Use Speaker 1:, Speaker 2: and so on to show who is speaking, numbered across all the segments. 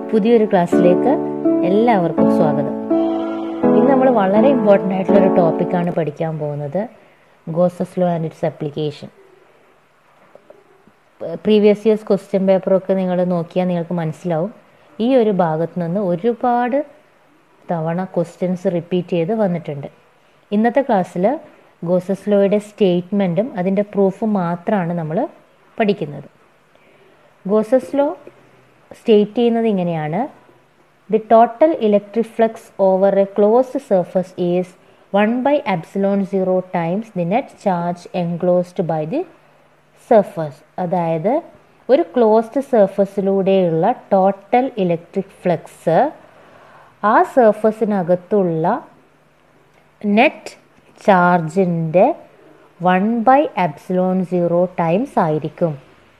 Speaker 1: പുതിയൊരു ക്ലാസ്സിലേക്ക് എല്ലാവർക്കും സ്വാഗതം ഇന്ന് നമ്മൾ വളരെ ഇമ്പോർട്ടൻ്റ് ആയിട്ടുള്ള ഒരു ടോപ്പിക്കാണ് പഠിക്കാൻ പോകുന്നത് Gauss's law and its application previous years question പേപ്പറൊക്കെ നിങ്ങൾ നോക്കിയാൽ നിങ്ങൾക്ക് മനസ്സിലാവും ഈ ഒരു ഭാഗത്ത് നിന്ന് ഒരുപാട് തവണ ക്വസ്റ്റ്യൻസ് റിപ്പീറ്റ് ചെയ്ത് വന്നിട്ടുണ്ട് ഇന്നത്തെ ക്ലാസ്സിൽ ഗോസസ് ലോയുടെ സ്റ്റേറ്റ്മെൻറ്റും അതിൻ്റെ പ്രൂഫും മാത്രമാണ് നമ്മൾ പഠിക്കുന്നത് ഗോസസ് ലോ സ്റ്റേറ്റ് ചെയ്യുന്നത് ഇങ്ങനെയാണ് the total electric flux over a closed surface is one by epsilon zero times the net charge enclosed by the surface അതായത് ഒരു ക്ലോസ്ഡ് സർഫസിലൂടെയുള്ള ടോട്ടൽ ഇലക്ട്രിക് ഫ്ലക്സ് ആ സർഫസിനകത്തുള്ള നെറ്റ് ചാർജിൻ്റെ one by epsilon zero times ആയിരിക്കും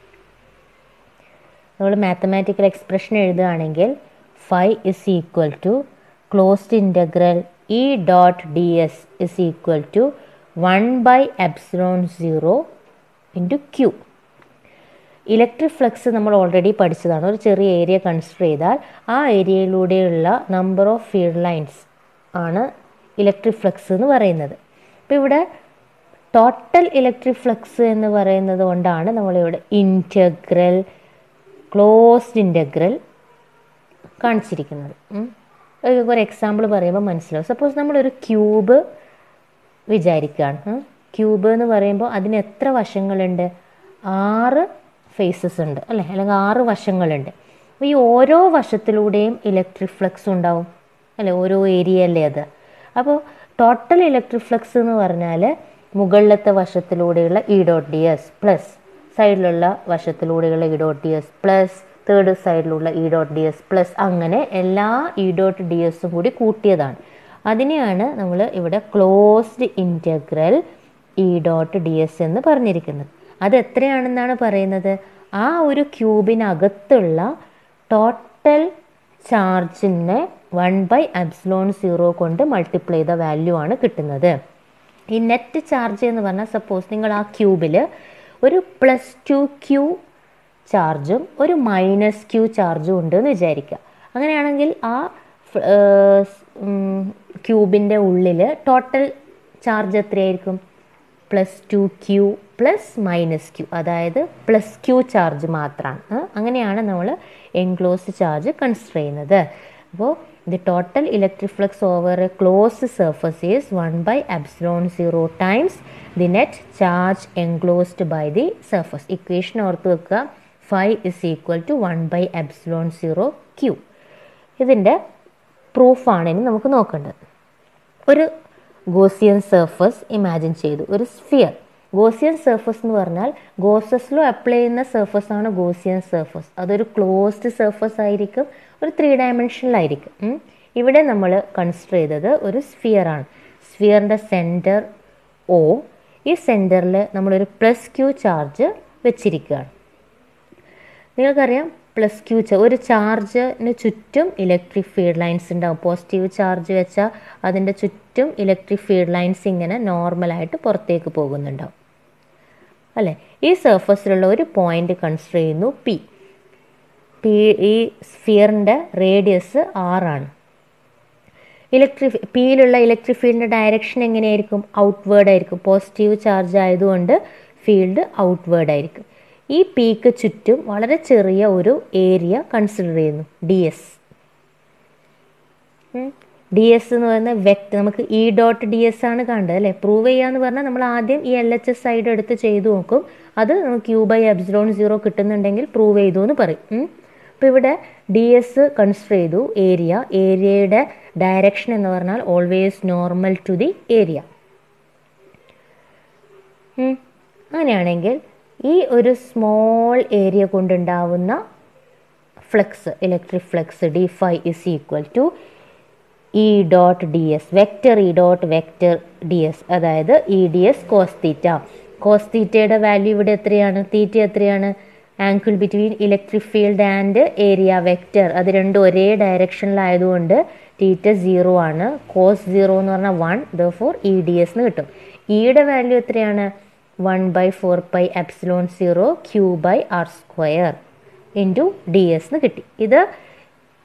Speaker 1: നമ്മൾ mathematical expression എഴുതുകയാണെങ്കിൽ phi is equal to closed integral E dot D S is equal to one by epsilon zero into Q electric flux നമ്മൾ already പഠിച്ചതാണ് ഒരു ചെറിയ ഏരിയ കൺസിഡർ ചെയ്താൽ ആ ഏരിയയിലൂടെയുള്ള നമ്പർ ഓഫ് ഫീൽഡ് ലൈൻസ് ആണ് ഇലക്ട്രിക് ഫ്ലക്സ് എന്ന് പറയുന്നത് അപ്പോൾ ഇവിടെ ടോട്ടൽ ഇലക്ട്രിക് ഫ്ലക്സ് എന്ന് പറയുന്നത് കൊണ്ടാണ് നമ്മളിവിടെ ഇൻറ്റഗ്രൽ ക്ലോസ്ഡ് ഇൻ്റഗ്രൽ കാണിച്ചിരിക്കുന്നത് ഒരു എക്സാമ്പിൾ പറയുമ്പോൾ മനസ്സിലാവും സപ്പോസ് നമ്മളൊരു ക്യൂബ് വിചാരിക്കുകയാണ് ക്യൂബ് എന്ന് പറയുമ്പോൾ അതിന് എത്ര വശങ്ങളുണ്ട് ആറ് ഫേസസ് ഉണ്ട് അല്ലേ അല്ലെങ്കിൽ ആറ് വശങ്ങളുണ്ട് അപ്പോൾ ഈ ഓരോ വശത്തിലൂടെയും ഇലക്ട്രിക് ഫ്ലക്സ് ഉണ്ടാവും അല്ലേ ഓരോ ഏരിയ അല്ലേ അത് അപ്പോൾ ടോട്ടൽ ഇലക്ട്രിക് ഫ്ലക്സ് എന്ന് പറഞ്ഞാൽ മുകളിലത്തെ വശത്തിലൂടെയുള്ള E dot D S plus സൈഡിലുള്ള വശത്തിലൂടെയുള്ള E dot D S plus third സൈഡിലുള്ള E dot D S plus അങ്ങനെ എല്ലാ ഇ ഡോട്ട് ഡി എസും കൂടി കൂട്ടിയതാണ് അതിനെയാണ് നമ്മൾ ഇവിടെ closed integral E dot D S എന്ന് പറഞ്ഞിരിക്കുന്നത് അത് എത്രയാണെന്നാണ് പറയുന്നത് ആ ഒരു ക്യൂബിനകത്തുള്ള ടോട്ടൽ ചാർജിനെ വൺ ബൈ അബ്സ്ലോൺ സീറോ കൊണ്ട് മൾട്ടിപ്ലൈ ചെയ്ത വാല്യൂ ആണ് കിട്ടുന്നത് ഈ നെറ്റ് ചാർജ് എന്ന് പറഞ്ഞാൽ സപ്പോസ് നിങ്ങൾ ആ ക്യൂബിൽ ഒരു പ്ലസ് ടു ക്യൂ ചാർജും ഒരു മൈനസ് ക്യൂ ചാർജും ഉണ്ടെന്ന് വിചാരിക്കുക അങ്ങനെയാണെങ്കിൽ ആ ക്യൂബിൻ്റെ ഉള്ളിൽ ടോട്ടൽ ചാർജ് എത്രയായിരിക്കും plus two Q plus minus Q അതായത് പ്ലസ് ക്യൂ ചാർജ് മാത്രമാണ് അങ്ങനെയാണ് നമ്മൾ എൻക്ലോസ്ഡ് ചാർജ് കൺസിഡർ ചെയ്യുന്നത് അപ്പോൾ the total electric flux over a closed surface is one by epsilon zero times the net charge enclosed by the surface equation ഓർത്ത് വെക്കുക five is equal to one by epsilon zero Q ഇതിൻ്റെ പ്രൂഫാണ് ഇനി നമുക്ക് നോക്കേണ്ടത് ഒരു Gaussian surface imagine ചെയ്തു ഒരു സ്ഫിയർ ഗോസിയൻ സർഫസ് എന്ന് പറഞ്ഞാൽ ഗോസസിലോ അപ്ലൈ ചെയ്യുന്ന സർഫസ് ആണ് ഗോസിയൻ സർഫസ് അതൊരു ക്ലോസ്ഡ് സർഫസ് ആയിരിക്കും ഒരു ത്രീ ഡയമെൻഷനിലായിരിക്കും ഇവിടെ നമ്മൾ കൺസിഡർ ചെയ്തത് ഒരു സ്ഫിയർ ആണ് സ്ഫിയറിൻ്റെ സെൻറ്റർ ഒ ഈ സെൻറ്ററിൽ നമ്മളൊരു പ്ലസ് ക്യൂ ചാർജ് വെച്ചിരിക്കുകയാണ് നിങ്ങൾക്കറിയാം പ്ലസ് ക്യൂ ഒരു ചാർജിന് ചുറ്റും ഇലക്ട്രിക് ഫീൽഡ് ലൈൻസ് ഉണ്ടാവും പോസിറ്റീവ് ചാർജ് വെച്ചാൽ അതിൻ്റെ ചുറ്റും ഇലക്ട്രിക് ഫീൽഡ് ലൈൻസ് ഇങ്ങനെ നോർമലായിട്ട് പുറത്തേക്ക് പോകുന്നുണ്ടാവും അല്ലേ ഈ സർഫസിലുള്ള ഒരു പോയിന്റ് കൺസിഡർ ചെയ്യുന്നു പി പി ഈ സ്ഫിയറിൻ്റെ റേഡിയസ് ആറാണ് ഇലക്ട്രിക് പിയിലുള്ള ഇലക്ട്രിക് ഫീൽഡിൻ്റെ ഡയറക്ഷൻ എങ്ങനെയായിരിക്കും ഔട്ട്വേർഡ് ആയിരിക്കും പോസിറ്റീവ് ചാർജ് ആയതുകൊണ്ട് ഫീൽഡ് ഔട്ട്വേർഡ് ആയിരിക്കും ഈ പീക്ക് ചുറ്റും വളരെ ചെറിയ ഒരു ഏരിയ കൺസിഡർ ചെയ്യുന്നു ഡി എസ് ഡി എസ് എന്ന് പറയുന്ന വെക്ട് നമുക്ക് ഇ ഡോട്ട് ഡി എസ് ആണ് കണ്ടത് അല്ലേ പ്രൂവ് ചെയ്യാന്ന് പറഞ്ഞാൽ നമ്മൾ ആദ്യം ഈ എൽ എച്ച് എസ് സൈഡ് എടുത്ത് ചെയ്തു നോക്കും അത് നമുക്ക് യു ബൈ എബ്സിലോൺ സീറോ കിട്ടുന്നുണ്ടെങ്കിൽ പ്രൂവ് ചെയ്തു എന്ന് പറയും അപ്പോൾ ഇവിടെ ഡി എസ് കൺസിഡർ ചെയ്തു ഏരിയ ഏരിയയുടെ ഡയറക്ഷൻ എന്ന് പറഞ്ഞാൽ always normal to the area അങ്ങനെയാണെങ്കിൽ ഈ ഒരു സ്മോൾ ഏരിയ കൊണ്ടുണ്ടാവുന്ന flux electric flux D phi is equal to E dot D S vector E dot vector D S അതായത് ഇ ഡി എസ് കോസ്തീറ്റ കോസ്തീറ്റയുടെ value ഇവിടെ എത്രയാണ് തീറ്റ എത്രയാണ് angle between electric field and area vector അത് രണ്ടും ഒരേ ഡയറക്ഷനിലായതുകൊണ്ട് theta zero ആണ് കോസ് സീറോ എന്ന് പറഞ്ഞാൽ one the four E D S എന്ന് കിട്ടും ഇയുടെ വാല്യൂ എത്രയാണ് one by four pi epsilon zero Q by R square into D S എന്ന് കിട്ടി ഇത്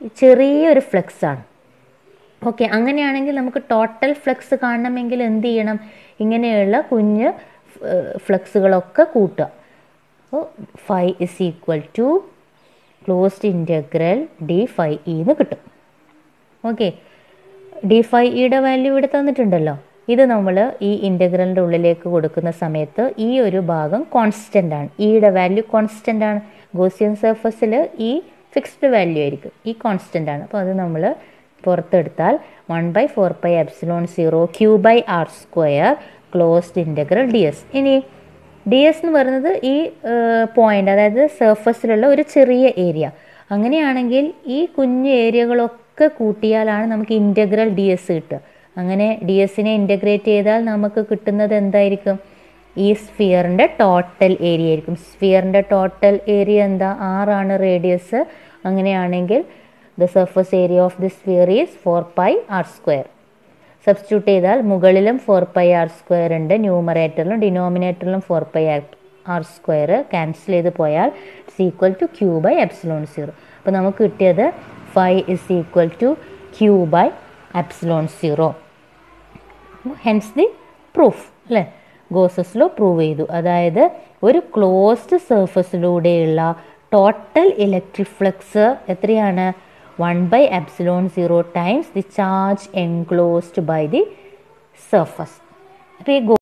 Speaker 1: ചെറിയൊരു ഫ്ലെക്സ് ആണ് ഓക്കെ അങ്ങനെയാണെങ്കിൽ നമുക്ക് ടോട്ടൽ ഫ്ലെക്സ് കാണണമെങ്കിൽ എന്ത് ചെയ്യണം ഇങ്ങനെയുള്ള കുഞ്ഞ് ഫ്ലെക്സുകളൊക്കെ കൂട്ടുക അപ്പോൾ phi is equal to closed integral D phi E എന്ന് കിട്ടും ഓക്കെ ഡി ഫൈ ഇയുടെ വാല്യൂ ഇവിടെ തന്നിട്ടുണ്ടല്ലോ ഇത് നമ്മൾ ഈ ഇൻ്റഗ്രലിൻ്റെ ഉള്ളിലേക്ക് കൊടുക്കുന്ന സമയത്ത് ഈ ഒരു ഭാഗം കോൺസ്റ്റൻ്റ് ആണ് ഇയുടെ വാല്യൂ കോൺസ്റ്റൻ്റ് ആണ് ഗോസിയൻ സർഫസിൽ ഈ ഫിക്സ്ഡ് വാല്യൂ ആയിരിക്കും ഈ കോൺസ്റ്റൻ്റ് ആണ് അപ്പോൾ അത് നമ്മൾ പുറത്തെടുത്താൽ one by four by epsilon zero Q by R square closed integral D S ഇനി ഡി എസ് എന്ന് പറയുന്നത് ഈ പോയിന്റ് അതായത് സർഫസിലുള്ള ഒരു ചെറിയ ഏരിയ അങ്ങനെയാണെങ്കിൽ ഈ കുഞ്ഞു ഏരിയകളൊക്കെ കൂട്ടിയാലാണ് നമുക്ക് ഇൻ്റഗ്രൽ ഡി എസ് കിട്ടുക അങ്ങനെ ഡി എസിനെ ഇൻ്റഗ്രേറ്റ് ചെയ്താൽ നമുക്ക് കിട്ടുന്നത് എന്തായിരിക്കും ഈ സ്ഫിയറിൻ്റെ ടോട്ടൽ ഏരിയ ആയിരിക്കും സ്ഫിയറിൻ്റെ ടോട്ടൽ ഏരിയ എന്താ ആറാണ് റേഡിയസ് അങ്ങനെയാണെങ്കിൽ the surface area of the sphere is four pi R square substitute ചെയ്താൽ മുകളിലും ഫോർ പൈ ആർ സ്ക്വയർ ഉണ്ട് ന്യൂമറേറ്ററിലും ഡിനോമിനേറ്ററിലും four pi R square cancel ചെയ്ത് പോയാൽ it's equal to Q by epsilon zero അപ്പോൾ നമുക്ക് കിട്ടിയത് five is equal to Q by epsilon zero hence the proof അല്ലേ ഗോസസ് ലോ പ്രൂവ് ചെയ്തു അതായത് ഒരു ക്ലോസ്ഡ് സർഫസിലൂടെയുള്ള ടോട്ടൽ ഇലക്ട്രിക് ഫ്ലക്സ് എത്രയാണ് one by epsilon zero times the charge enclosed by the surface അപ്പോൾ ഈ